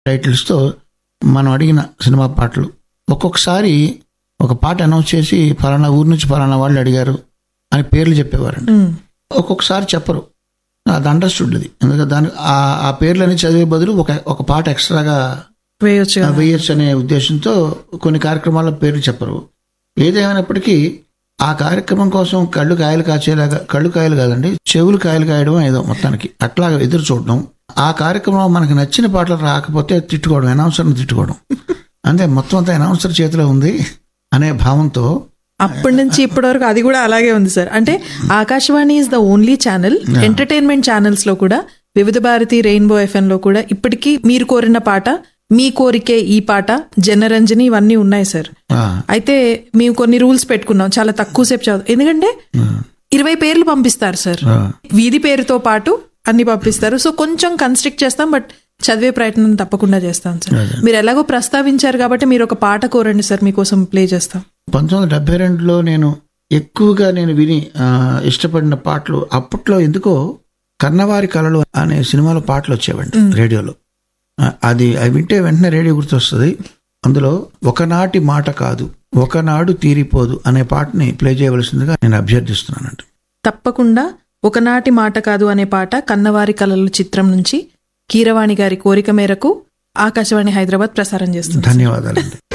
టైటిల్స్తో మనం అడిగిన సినిమా పాటలు ఒక్కొక్కసారి ఒక పాట అనౌన్స్ చేసి ఫలానా ఊరు నుంచి ఫలానా వాళ్ళు అడిగారు అని పేర్లు చెప్పేవారండి మ్మ్. ఒక్కొక్కసారి చెప్పరు అది అండర్స్టూడ్ అది ఎందుకంటే దాని ఆ- ఆ పేర్లని చదివే బదులు ఒక ఒక పాట ఎక్స్ట్రాగా వేయొచ్చు కదా. వేయచ్చు అనే ఉద్దేశంతో కొన్ని కార్యక్రమాల పేర్లు చెప్పరు ఏదేమైనప్పటికీ ఆ కార్యక్రమం కోసం కళ్ళు కాయలు కాచేలాగా కళ్ళు కాయలు కాదండి చెవులు కాయలు కాయడం ఏదో మొత్తానికి అట్లాగా ఎదురు చూడడం ఆ కార్యక్రమం మనకు నచ్చిన పాటలు రాకపోతే తిట్టుకోవడం అనౌన్సర్ని తిట్టుకోవడం అంతే మొత్తం అంతా అనౌన్సర్ చేతిలో ఉంది అనే భావంతో అప్పటి నుంచి ఇప్పటి వరకు అది కూడా అలాగే ఉంది సార్ అంటే Akashvani is the only channel entertainment channels లో కూడా వివిధ భారతి రెయిన్బో ఎఫ్ఎం లో కూడా ఇప్పటికీ మీరు కోరిన పాట మీ కోరికే ఈ పాట జనరంజని ఇవన్నీ ఉన్నాయి సార్ ఆ, అయితే మేము కొన్ని రూల్స్ పెట్టుకున్నాం చాలా తక్కువ సేపు చదువు ఎందుకంటే ఇరవై పేర్లు పంపిస్తారు సార్ ఆ. వీధి పేరుతో పాటు అన్ని పంపిస్తారు సో కొంచెం కన్స్ట్రిక్ట్ చేస్తాం బట్ చదివే ప్రయత్నం తప్పకుండా చేస్తాం సార్ మీరు ఎలాగో ప్రస్తావించారు కాబట్టి మీరు ఒక పాట కోరండి సార్ మీకోసం ప్లే చేస్తాం పంతొమ్మిది వందల డెబ్బై రెండులో నేను ఎక్కువగా నేను విని ఆ, ఇష్టపడిన పాటలు అప్పట్లో ఎందుకో కన్నవారి కళలు అనే సినిమాలో పాటలు వచ్చేవండి రేడియోలో ఆ, అది అవి వింటే వెంటనే రేడియో గుర్తొస్తుంది అందులో ఒకనాటి మాట కాదు ఒకనాడు తీరిపోదు అనే పాటని ప్లే చేయవలసిందిగా నేను అభ్యర్థిస్తున్నానండి తప్పకుండా ఒకనాటి మాట కాదు అనే పాట కన్నవారి కలలు చిత్రం నుంచి కీరవాణి గారి కోరిక మేరకు ఆకాశవాణి హైదరాబాద్ ప్రసారం చేస్తుంది ధన్యవాదాలండి